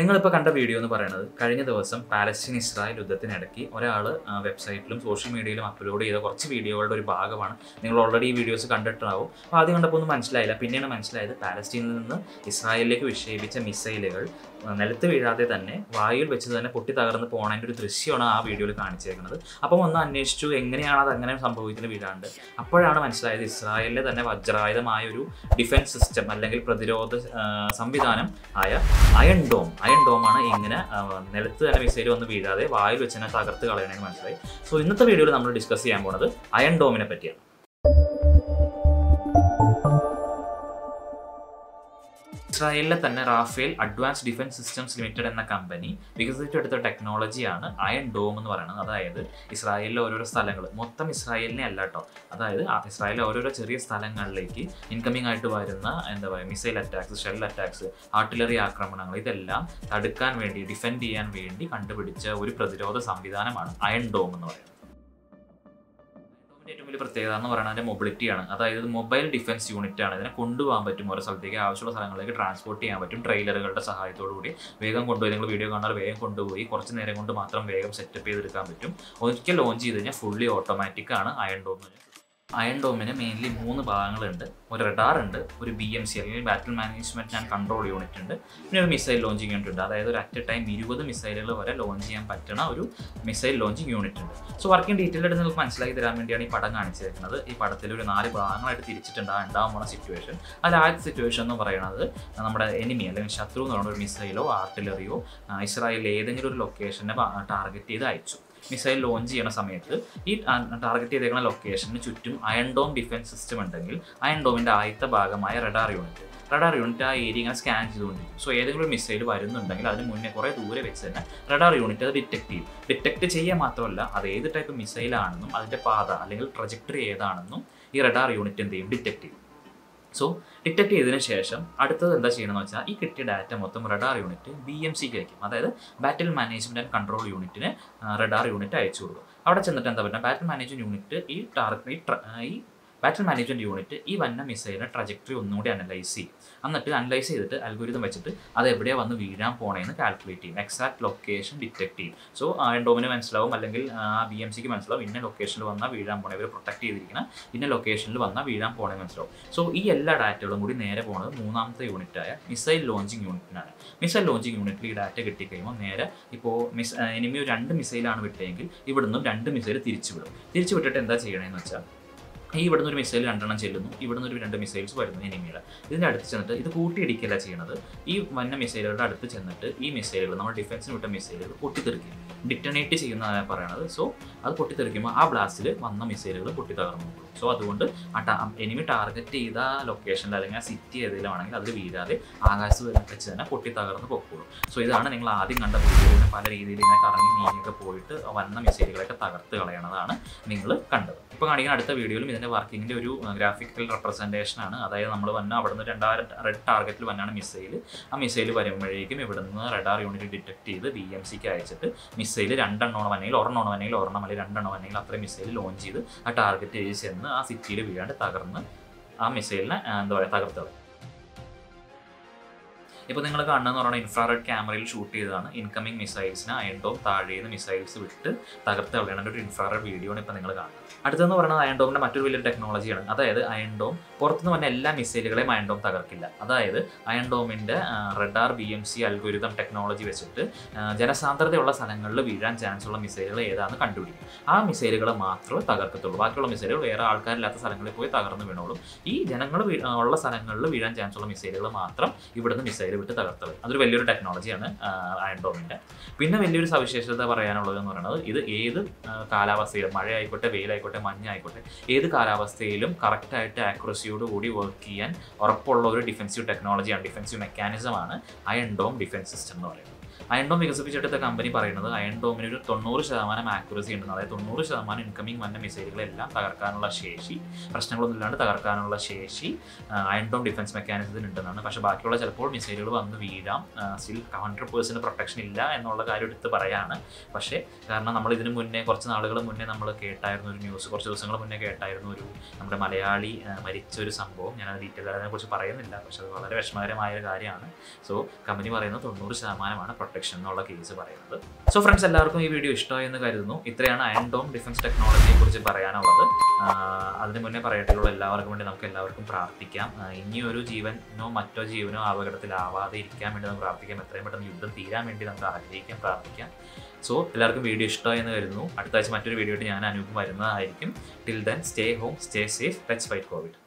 നിങ്ങളിപ്പോൾ കണ്ട വീഡിയോ എന്ന് പറയുന്നത് കഴിഞ്ഞ ദിവസം പാലസ്തീൻ ഇസ്രായേൽ യുദ്ധത്തിനിടയ്ക്ക് ഒരാൾ വെബ്സൈറ്റിലും സോഷ്യൽ മീഡിയയിലും അപ്ലോഡ് ചെയ്ത കുറച്ച് വീഡിയോകളുടെ ഒരു ഭാഗമാണ് നിങ്ങൾ ഓൾറെഡി ഈ വീഡിയോസ് കണ്ടിട്ടുണ്ടാവും അപ്പോൾ ആദ്യം കണ്ടപ്പോൾ ഒന്നും മനസ്സിലായില്ല പിന്നെയാണ് മനസ്സിലായത് പാലസ്തീനിൽ നിന്ന് ഇസ്രായേലിലേക്ക് വിക്ഷേപിച്ച മിസൈലുകൾ നിലത്ത് വീഴാതെ തന്നെ വായുവിൽ വെച്ച് തന്നെ പൊട്ടി തകർന്ന് പോണതിൻ്റെ ഒരു ദൃശ്യമാണ് ആ വീഡിയോയിൽ കാണിച്ചേക്കുന്നത് അപ്പം ഒന്ന് അന്വേഷിച്ചു എങ്ങനെയാണ് അത് അങ്ങനെ സംഭവിക്കുന്നത് വീഴാണ്ട് അപ്പോഴാണ് മനസ്സിലായത് ഇസ്രായേലിലെ തന്നെ വജ്രായുധമായ ഒരു ഡിഫൻസ് സിസ്റ്റം അല്ലെങ്കിൽ പ്രതിരോധ ആ, സംവിധാനം ആയ അയൺ ഡോം അയൺ ഡോമാണ് ഇങ്ങനെ ആ, നിലത്ത് തന്നെ മിസൈൽ വന്ന് വീഴാതെ വായുവിൽ വെച്ച് തന്നെ തകർത്ത് കളയണമെന്ന് മനസ്സിലായി സോ ഇന്നത്തെ വീഡിയോയിൽ നമ്മൾ ഡിസ്കസ് ചെയ്യാൻ പോകുന്നത് അയൺ ഡോമിനെ പറ്റിയാണ് ഇസ്രായേലിലെ തന്നെ Rafael advance defence systems limited എന്ന കമ്പനി വികസിപ്പിച്ചെടുത്ത ടെക്നോളജിയാണ് അയൺ ഡോം എന്ന് പറയുന്നത് അതായത് ഇസ്രായേലിലെ ഓരോരോ സ്ഥലങ്ങൾ മൊത്തം ഇസ്രായേലിനെ അല്ല കേട്ടോ അതായത് ആ ഇസ്രായേലിലെ ഓരോരോ ചെറിയ സ്ഥലങ്ങളിലേക്ക് ഇൻകമിംഗ് ആയിട്ട് വരുന്ന എന്താ പറയുക missile attacks shell attacks artillery ആക്രമണങ്ങൾ ഇതെല്ലാം തടുക്കാൻ വേണ്ടി ഡിഫെൻഡ് ചെയ്യാൻ വേണ്ടി കണ്ടുപിടിച്ച ഒരു പ്രതിരോധ സംവിധാനമാണ് അയൺ ഡോം എന്ന് പറയുന്നത് ഏറ്റവും വലിയ പ്രത്യേകത എന്ന് പറയുന്നത് അതിന്റെ മൊബിലിറ്റിയാണ് അതായത് മൊബൈൽ ഡിഫൻസ് യൂണിറ്റ് ആണ് ഇതിനെ കൊണ്ടുപോകാൻ പറ്റും ഓരോ സ്ഥലത്തേക്ക് ആവശ്യമുള്ള സ്ഥലങ്ങളിലേക്ക് ട്രാൻസ്പോർട്ട് ചെയ്യാൻ പറ്റും ട്രെയിലറുകളുടെ സഹായത്തോടു കൂടി വേഗം കൊണ്ടുപോയി നിങ്ങൾ വീഡിയോ കാണാൻ വേഗം കൊണ്ടുപോയി കുറച്ച് നേരം കൊണ്ട് മാത്രം വേഗം സെറ്റപ്പ് ചെയ്തെടുക്കാൻ പറ്റും ഒരിക്കൽ ലോഞ്ച് ചെയ്ത് കഴിഞ്ഞാൽ ഫുള്ളി ഓട്ടോമാറ്റിക് ആണ് അയൺ ഡോം അയൺ ഡോമിന് മെയിൻലി മൂന്ന് ഭാഗങ്ങളുണ്ട് ഒരു റഡാർ ഉണ്ട് ഒരു ബി എം സി അല്ലെങ്കിൽ battle management and control unit ഉണ്ട് പിന്നെ ഒരു മിസൈൽ ലോഞ്ചിങ് യൂണിറ്റ് ഉണ്ട് അതായത് ഒരു അറ്റ് എ ടൈം ഇരുപത് മിസൈലുകൾ വരെ ലോഞ്ച് ചെയ്യാൻ പറ്റുന്ന ഒരു മിസൈൽ ലോഞ്ചിങ് യൂണിറ്റ് ഉണ്ട് സോ വർക്കിംഗ് ഡീറ്റെയിൽ ആയിട്ട് നിങ്ങൾക്ക് മനസ്സിലാക്കി തരാൻ വേണ്ടിയാണ് ഈ പടം കാണിച്ചിരിക്കുന്നത് ഈ പടത്തിൽ ഒരു നാല് ഭാഗങ്ങളായിട്ട് തിരിച്ചിട്ടുണ്ട് ആ ഉണ്ടാകാൻ പോണ സിറ്റുവേഷൻ അതിൽ ആദ്യത്തെ സിറ്റുവേഷൻ എന്ന് പറയുന്നത് നമ്മുടെ എനിമി അല്ലെങ്കിൽ ശത്രു എന്ന് പറയുന്ന ഒരു മിസൈലോ ആർട്ടിലറിയോ ഇസ്രായേലിലെ ഏതെങ്കിലും ഒരു ലൊക്കേഷനെ ടാർഗറ്റ് ചെയ്ത് അയച്ചു മിസൈൽ ലോഞ്ച് ചെയ്യുന്ന സമയത്ത് ഈ ടാർഗറ്റ് ചെയ്തേക്കുന്ന ലൊക്കേഷന് ചുറ്റും അയൺ ഡോം ഡിഫൻസ് സിസ്റ്റം ഉണ്ടെങ്കിൽ അയൺ ഡോമിൻ്റെ ആദ്യത്തെ ഭാഗമായ റഡാർ യൂണിറ്റ് റഡാർ യൂണിറ്റ് ആ ഏരിയ ഇങ്ങനെ സ്കാൻ ചെയ്തുകൊണ്ടിരിക്കും സോ ഏതെങ്കിലും ഒരു മിസൈൽ വരുന്നുണ്ടെങ്കിൽ അതിന് മുന്നേ കുറേ ദൂരെ വെച്ച് തന്നെ റഡാർ യൂണിറ്റ് അത് ഡിറ്റക്ട് ചെയ്യും ഡിറ്റക്ട് ചെയ്യുക മാത്രമല്ല അത് ഏത് ടൈപ്പ് മിസൈലാണെന്നും അതിൻ്റെ പാത അല്ലെങ്കിൽ ട്രജക്ടറി ഏതാണെന്നും ഈ റഡാർ യൂണിറ്റ് എന്ത് ചെയ്യും ഡിറ്റക്ട് ചെയ്യും സോ ഡിറ്റക്ട് ചെയ്തതിന് ശേഷം അടുത്തത് എന്താ ചെയ്യണമെന്ന് വെച്ചാൽ ഈ കിട്ടിയ ഡാറ്റ മൊത്തം റഡാർ യൂണിറ്റ് ബി എം സിക്ക് അയക്കും അതായത് ബാറ്റിൽ മാനേജ്മെന്റ് ആൻഡ് കൺട്രോൾ യൂണിറ്റിന് റഡാർ യൂണിറ്റ് അയച്ചു കൊടുക്കും അവിടെ ചെന്നിട്ട് എന്താ പറയുക ബാറ്റിൽ മാനേജ്മെന്റ് യൂണിറ്റ് ഈ ടാർഗറ്റ് ഈ ട്ര- ഈ ബാറ്റിൽ മാനേജ്മെന്റ് യൂണിറ്റ് ഈ വന്ന മിസൈലിന്റെ ട്രജക്ടറി ഒന്നുകൂടി അനലൈസ് ചെയ്യും എന്നിട്ട് അനലൈസ് ചെയ്തിട്ട് അൽഗോരിതം വെച്ചിട്ട് അത് എവിടെയാണ് വന്ന് വീഴാൻ പോണേന്ന് കാൽക്കുലേറ്റ് ചെയ്യും എക്സാക്ട് ലൊക്കേഷൻ ഡിറ്റക്ട് ചെയ്യും സോ ഡോമിന് മനസ്സിലാവും അല്ലെങ്കിൽ ആ ബി എം സിക്ക് മനസ്സിലാവും ഇന്ന ലൊക്കേഷനിൽ വന്നാൽ വീഴാൻ പോണേ ഇവർ പ്രൊട്ടക്ട് ചെയ്തിരിക്കുന്ന ഇന്ന ലൊക്കേഷനിൽ വന്നാൽ വീഴാൻ പോണേ മനസ്സിലാവും സോ ഈ എല്ലാ ഡാറ്റകളും കൂടി നേരെ പോകുന്നത് മൂന്നാമത്തെ യൂണിറ്റായ മിസൈൽ ലോഞ്ചിങ് യൂണിറ്റിനാണ് മിസൈൽ ലോഞ്ചിങ് യൂണിറ്റിൽ ഈ ഡാറ്റ കിട്ടിക്കഴിയുമ്പോൾ നേരെ ഇപ്പോൾ മിസ് എനിമി ഒരു രണ്ട് മിസൈലാണ് വിട്ടതെങ്കിൽ ഇവിടുന്ന് രണ്ട് മിസൈൽ തിരിച്ചു വിടും തിരിച്ചു വിട്ടിട്ട് എന്താ ചെയ്യണമെന്ന് വെച്ചാൽ ഈ ഇവിടുന്ന് ഒരു മിസൈൽ രണ്ടെണ്ണം ചെല്ലുന്നു ഇവിടുന്ന് ഒരു രണ്ട് മിസൈൽസ് വരുന്നു എനിമിയുടെ ഇതിൻ്റെ അടുത്ത് ചെന്നിട്ട് ഇത് കൂട്ടിയിടിക്കല്ല ചെയ്യണത് ഈ വന്ന മിസൈലുകളുടെ അടുത്ത് ചെന്നിട്ട് ഈ മിസൈലുകൾ നമ്മൾ ഡിഫൻസിന് വിട്ട മിസൈലുകൾ പൊട്ടിത്തെറിക്കും ഡിറ്റണേറ്റ് ചെയ്യുന്നതാണ് പറയണത് സോ അത് പൊട്ടിത്തെറിക്കുമ്പോൾ ആ ബ്ലാസ്റ്റിൽ വന്ന മിസൈലുകൾ പൊട്ടി തകർന്നു പോകും സോ അതുകൊണ്ട് ആ ടാ എനിമി ടാർഗറ്റ് ചെയ്ത ലൊക്കേഷനിൽ അല്ലെങ്കിൽ ആ സിറ്റി ഏതെങ്കിലുമാണെങ്കിൽ അതിൽ വീഴാതെ ആകാശത്ത് വെച്ച് തന്നെ പൊട്ടി തകർന്ന് പൊക്കോളും സോ ഇതാണ് നിങ്ങൾ ആദ്യം കണ്ട വീഡിയോയിൽ പല രീതിയിൽ ഇങ്ങനെ കറങ്ങി നീങ്ങിയൊക്കെ പോയിട്ട് വന്ന മിസൈലുകളൊക്കെ തകർത്ത് കളയണതാണ് നിങ്ങൾ കണ്ടത് ഇപ്പോൾ കാണിക്കുന്ന അടുത്ത വീഡിയോയിലും ഇതിൻ്റെ വർക്കിങ്ങിൻ്റെ ഒരു ഗ്രാഫിക്കൽ റെപ്രസെൻറ്റേഷൻ ആണ് അതായത് നമ്മൾ വന്ന അവിടെ നിന്ന് രണ്ടായിരം റെഡ് ടാർഗറ്റിൽ വന്നാണ് മിസൈൽ ആ മിസൈൽ വരുമ്പോഴേക്കും ഇവിടെ നിന്ന് റഡാർ യൂണിറ്റ് ഡിറ്റക്ട് ചെയ്ത് ബി എം സിക്ക് അയച്ചിട്ട് മിസൈൽ രണ്ടെണ്ണമാണ് വന്നെങ്കിൽ ഒരെണ്ണം വന്നെങ്കിൽ ഒരെണ്ണം അല്ലെങ്കിൽ രണ്ടെണ്ണം വന്നെങ്കിൽ അത്രയും മിസൈൽ ലോഞ്ച് ചെയ്ത് ആ ടാർഗറ്റ് ചെയ്ത് ചെന്ന് ആ സിറ്റിയിൽ വീഴാണ്ട് തകർന്ന് ആ മിസൈലിനെ ആ, എന്താ പറയുക തകർത്ത് കളയും. ഇപ്പോൾ നിങ്ങൾ കാണുന്നതെന്ന് പറഞ്ഞാൽ ഇൻഫ്രാറെഡ് ക്യാമറയിൽ ഷൂട്ട് ചെയ്തതാണ് ഇൻകമിംഗ് മിസൈൽസിന് അയൺഡോം താഴേന്ന് മിസൈൽസ് വിട്ട് തകർത്ത് കളയണ ഒരു ഇൻഫ്രാറെഡ് വീഡിയോ ആണ് ഇപ്പോൾ നിങ്ങൾ കാണുന്നത് അടുത്തെന്ന് പറയുന്നത് അയൺഡോമിൻ്റെ മറ്റൊരു വലിയൊരു ടെക്നോളജിയാണ് അതായത് അയൺഡോം പുറത്തുനിന്ന് വന്ന എല്ലാ മിസൈലുകളെയും അയൺഡോം തകർക്കില്ല അതായത് അയൺഡോമിൻ്റെ radar B M C algorithm technology വെച്ചിട്ട് ആ, ജനസാന്ദ്രതയുള്ള സ്ഥലങ്ങളിൽ വീഴാൻ ചാൻസ് ഉള്ള മിസൈലുകൾ ഏതാണെന്ന് കണ്ടുപിടിക്കും ആ മിസൈലുകൾ മാത്രമേ തകർക്കത്തുള്ളൂ ബാക്കിയുള്ള മിസൈലുകൾ വേറെ ആൾക്കാരില്ലാത്ത സ്ഥലങ്ങളിൽ പോയി തകർന്ന് വീണോളും ഈ ജനങ്ങൾ വീ- ആ, ഉള്ള സ്ഥലങ്ങളിൽ വീഴാൻ ചാൻസ് ഉള്ള മിസൈലുകൾ മാത്രം ഇവിടുന്ന് മിസൈൽ വിട്ട് തകർത്തത് അതൊരു വലിയൊരു ടെക്നോളജിയാണ് അയൺഡോമിൻ്റെ പിന്നെ വലിയൊരു സവിശേഷത പറയാനുള്ളത് എന്ന് പറയുന്നത് ഇത് ഏത് ആ, കാലാവസ്ഥയിലും മഴയായിക്കോട്ടെ വെയിലായിക്കോട്ടെ മഞ്ഞായിക്കോട്ടെ ഏത് കാലാവസ്ഥയിലും കറക്റ്റായിട്ട് ആക്യുറസിയോട് കൂടി വർക്ക് ചെയ്യാൻ ഉറപ്പുള്ള ഒരു ഡിഫെൻസീവ് ടെക്നോളജിയാണ് ഡിഫെൻസീവ് മെക്കാനിസമാണ് അയൺഡോം ഡിഫൻസ് സിസ്റ്റം എന്ന് പറയുന്നത് അയൺ ഡോം വികസിപ്പിച്ചെടുത്ത കമ്പനി പറയുന്നത് അയൺ ഡോമിന് ഒരു തൊണ്ണൂറ് ശതമാനം ആക്യുറസി ഉണ്ടെന്ന് അതായത് തൊണ്ണൂറ് ശതമാനം ഇൻകമിംഗ് വന്ന മിസൈലുകളെല്ലാം തകർക്കാനുള്ള ശേഷി പ്രശ്നങ്ങളൊന്നും ഇല്ലാണ്ട് തകർക്കാനുള്ള ശേഷി അയൺ ഡോം ഡിഫൻസ് മെക്കാനിസത്തിന് ഉണ്ടെന്നാണ് പക്ഷേ ബാക്കിയുള്ള ചിലപ്പോൾ മിസൈലുകൾ വന്ന് വീഴാം സ്റ്റിൽ ഹൺഡ്രഡ് പേഴ്സൻറ്റ് പ്രൊട്ടക്ഷൻ ഇല്ല എന്നുള്ള കാര്യം എടുത്ത് പറയാണ് പക്ഷേ കാരണം നമ്മൾ ഇതിന് മുന്നേ കുറച്ച് നാളുകൾ മുന്നേ നമ്മൾ കേട്ടായിരുന്നു ഒരു ന്യൂസ് കുറച്ച് ദിവസങ്ങൾ മുന്നേ കേട്ടായിരുന്നു ഒരു നമ്മുടെ മലയാളി ആ, മരിച്ച ഒരു സംഭവം ഞാൻ അത് ഡീറ്റെയിൽ അതിനെക്കുറിച്ച് പറയുന്നില്ല പക്ഷെ അത് വളരെ വിഷമകരമായ ഒരു കാര്യമാണ് സോ കമ്പനി പറയുന്നത് തൊണ്ണൂറ് ശതമാനമാണ് പ്രൊട്ടക്ഷൻ എന്നുള്ള കേസ് പറയുന്നത് സോ ഫ്രണ്ട്സ് എല്ലാവർക്കും ഈ വീഡിയോ ഇഷ്ടമായി എന്ന് കരുതുന്നു ഇത്രയാണ് അയൺ ഡോം ഡിഫൻസ് ടെക്നോളജിയെ കുറിച്ച് പറയാനുള്ളത് ആ, അതിന് മുന്നേ പറയട്ടുള്ള എല്ലാവർക്കും വേണ്ടി നമുക്ക് എല്ലാവർക്കും പ്രാർത്ഥിക്കാം ആ, ഇനിയൊരു ജീവനോ മറ്റോ ജീവനോ അപകടത്തിലാവാതെ ഇരിക്കാൻ വേണ്ടി നമുക്ക് പ്രാർത്ഥിക്കാം എത്രയും പെട്ടെന്ന് യുദ്ധം തീരാൻ വേണ്ടി നമുക്ക് ആഗ്രഹിക്കാം പ്രാർത്ഥിക്കാം സോ എല്ലാവർക്കും വീഡിയോ ഇഷ്ടമായി എന്ന് കരുതുന്നു അടുത്ത ആഴ്ച മറ്റൊരു വീഡിയോ ആയിട്ട് ഞാൻ അനൂപ് വരുന്നതായിരിക്കും till then stay home stay safe let's fight Covid